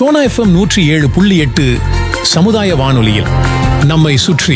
Sona FM நூற்றி ஏழு புள்ளி எட்டு சமுதாய வானொலியில் நம்மை சுற்றி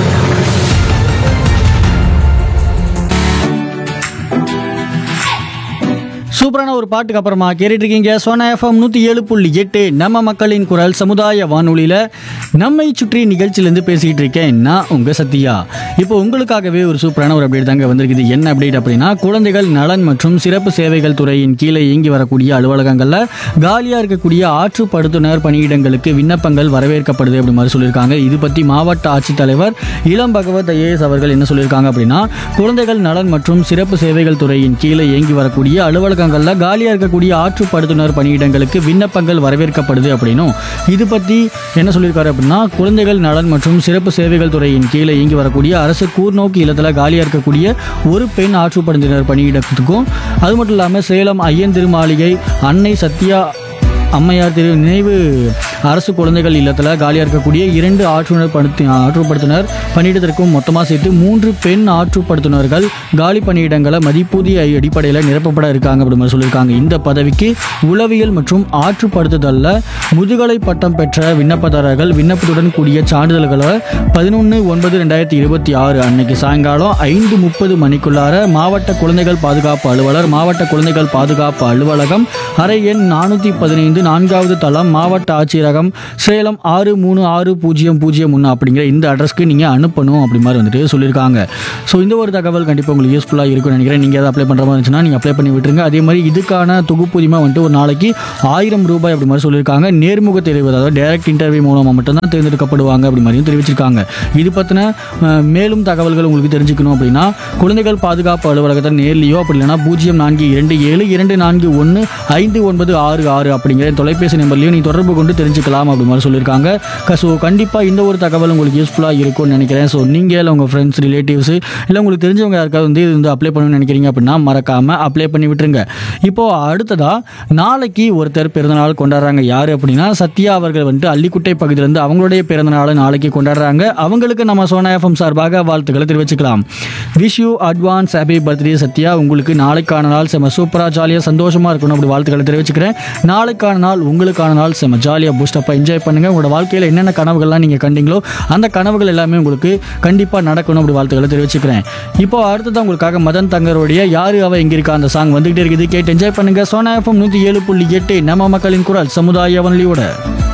சூப்பரான ஒரு பாட்டுக்கு அப்புறமா கேட்டுட்டு இருக்கீங்க சோனா எஃப்எம் நூற்றி ஏழு புள்ளி எட்டு நம்ம மக்களின் குரல் சமுதாய வானொலியில் நம்மை சுற்றி நிகழ்ச்சியிலேருந்து பேசிகிட்டு இருக்கேன் நான் உங்கள் சத்யா இப்போ உங்களுக்காகவே ஒரு சூப்பரான ஒரு அப்டேட் தாங்க வந்திருக்குது என்ன அப்டேட் அப்படின்னா குழந்தைகள் நலன் மற்றும் சிறப்பு சேவைகள் துறையின் கீழே இயங்கி வரக்கூடிய அலுவலகங்களில் காலியாக இருக்கக்கூடிய ஆற்றுப்படுத்துனர் பணியிடங்களுக்கு விண்ணப்பங்கள் வரவேற்கப்படுது அப்படி மாதிரி சொல்லியிருக்காங்க இது பற்றி மாவட்ட ஆட்சித்தலைவர் இளம் பகவத் ஐஏஎஸ் அவர்கள் என்ன சொல்லியிருக்காங்க அப்படின்னா குழந்தைகள் நலன் மற்றும் சிறப்பு சேவைகள் துறையின் கீழே இயங்கி வரக்கூடிய அலுவலகங்களில் காலியாக இருக்கக்கூடிய ஆற்றுப்படுத்துனர் பணியிடங்களுக்கு விண்ணப்பங்கள் வரவேற்கப்படுது அப்படின்னும் இது பற்றி என்ன சொல்லியிருக்காரு அப்படின்னா குழந்தைகள் நலன் மற்றும் சிறப்பு சேவைகள் துறையின் கீழே இயங்கி வரக்கூடிய அரசு கூர்நோக்கு இல்லத்தில் காலியாக இருக்கக்கூடிய ஒரு பெண் ஆற்றுப்படுத்தினர் பணியிடத்துக்கும் அது மட்டும் இல்லாமல் சேலம் ஐயன் திருமாளிகை அன்னை சத்யா அம்மையார் திரு நினைவு அரசு குழந்தைகள் இல்லத்தில் காலியாக இருக்கக்கூடிய இரண்டு ஆற்றுநர் படுத்தி ஆற்றுப்படுத்தினர் பணியிடத்திற்கும் மொத்தமாக சேர்த்து மூன்று பெண் ஆற்றுப்படுத்துனர்கள் காலி பணியிடங்களை மதிப்பூதிய அடிப்படையில் நிரப்பப்பட இருக்காங்க அப்படி மாதிரி சொல்லியிருக்காங்க இந்த பதவிக்கு உளவியல் மற்றும் ஆற்றுப்படுத்துதலில் முதுகலை பட்டம் பெற்ற விண்ணப்பதாரர்கள் விண்ணப்பத்துடன் கூடிய சான்றிதழ்களை பதினொன்று ஒன்பது ரெண்டாயிரத்தி இருபத்தி ஆறு அன்னைக்கு சாயங்காலம் ஐந்து முப்பது மணிக்குள்ளார மாவட்ட குழந்தைகள் பாதுகாப்பு அலுவலர் மாவட்ட குழந்தைகள் பாதுகாப்பு அலுவலகம் அறை எண் நானூற்றி பதினைந்து நான்காவது தளம் மாவட்ட ஆட்சியரகம் சேலம் ஆறு மூணு ஆறு பூஜ்ஜியம் பூஜ்ஜியம் ஒன்று அப்படிங்கிற இந்த அட்ரஸ்க்கு நீங்கள் அனுப்பணும் அப்படி மாதிரி வந்துட்டு சொல்லியிருக்காங்க ஸோ இந்த ஒரு தகவல் கண்டிப்பாக உங்களுக்கு யூஸ்ஃபுல்லாக இருக்கும்னு நினைக்கிறேன் நீங்கள் எதாவது அப்ளை பண்ணுற மாதிரி இருந்துச்சுன்னா நீங்கள் அப்ளை பண்ணி விட்டுருங்க அதே மாதிரி இதுக்கான தொகுப்பூதியமாக வந்துட்டு ஒரு நாளைக்கு ஆயிரம் ரூபாய் அப்படி மாதிரி சொல்லியிருக்காங்க நேர்முக தேர்வு அதாவது டைரக்ட் இன்டர்வியூ மூலமாக மட்டும்தான் தேர்ந்தெடுக்கப்படுவாங்க அப்படி மாதிரியும் தெரிவிச்சிருக்காங்க இது பற்றின அஹ், மேலும் தகவல்கள் உங்களுக்கு தெரிஞ்சுக்கணும் அப்படின்னா குழந்தைகள் பாதுகாப்பு அலுவலகத்தை நேர்லையோ அப்படி இல்லைன்னா பூஜ்ஜியம் நான்கு இரண்டு ஏழு இரண்டு நான்கு ஒன்று ஐந்து ஒன்பது ஆறு ஆறு அப்படிங்கிற தொலைபேசி நம்பர்லையும் நீ தொடர்பு கொண்டு தெரிஞ்சுக்கலாம் அப்படி மாதிரி சொல்லியிருக்காங்க ஸோ கண்டிப்பாக இந்த ஒரு தகவல் உங்களுக்கு யூஸ்ஃபுல்லாக இருக்கும்னு நினைக்கிறேன் ஸோ நீங்கள் இல்லை உங்கள் ஃப்ரெண்ட்ஸ் ரிலேட்டிவ்ஸ் இல்லை உங்களுக்கு தெரிஞ்சவங்க யாருக்காவது வந்து இது வந்து அப்ளை பண்ணணும்னு நினைக்கிறீங்க அப்படின்னா மறக்காமல் அப்ளை பண்ணி விட்டுருங்க இப்போது அடுத்ததாக நாளைக்கு ஒருத்தர் பிறந்தநாள் கொண்டாடுறாங்க யார் அப்படின்னா சத்யா அவர்கள் வந்துட்டு அள்ளிக்குட்டை பகுதியிலேருந்து அவங்களுடைய பிறந்தநாளை நாளைக்கு கொண்டாடுறாங்க அவங்களுக்கு நம்ம சோனா எஃப்எம் சார்பாக வாழ்த்துக்களை தெரிவிச்சுக்கலாம் wish you advance happy birthday Sathya உங்களுக்கு நாளைக்கான நாள் செம சூப்பராக ஜாலியாக சந்தோஷமாக இருக்கணும் அப்படி வாழ்த்துக்களை தெரிவிச்சுக்கிறேன் நாளைக்கான நாள் உங்களுக்கான நாள் செம ஜாலியாக பூஸ்டப்பாக என்ஜாய் பண்ணுங்கள் உங்களோட வாழ்க்கையில் என்னென்ன கனவுகள்லாம் நீங்கள் கண்டீங்களோ அந்த கனவுகள் எல்லாமே உங்களுக்கு கண்டிப்பாக நடக்கணும் அப்படி வாழ்த்துக்களை தெரிவிச்சுக்கிறேன் இப்போ அடுத்ததான் உங்களுக்காக மதன் தங்கருடைய யாரு அவ எங்க இருக்கா அந்த சாங் வந்துகிட்டே இருக்குது கேட்டு என்ஜாய் பண்ணுங்க சோனா எஃப்எம் நூற்றி ஏழு புள்ளி எட்டு நம்ம மக்களின் குரல் சமுதாய வன்லியோட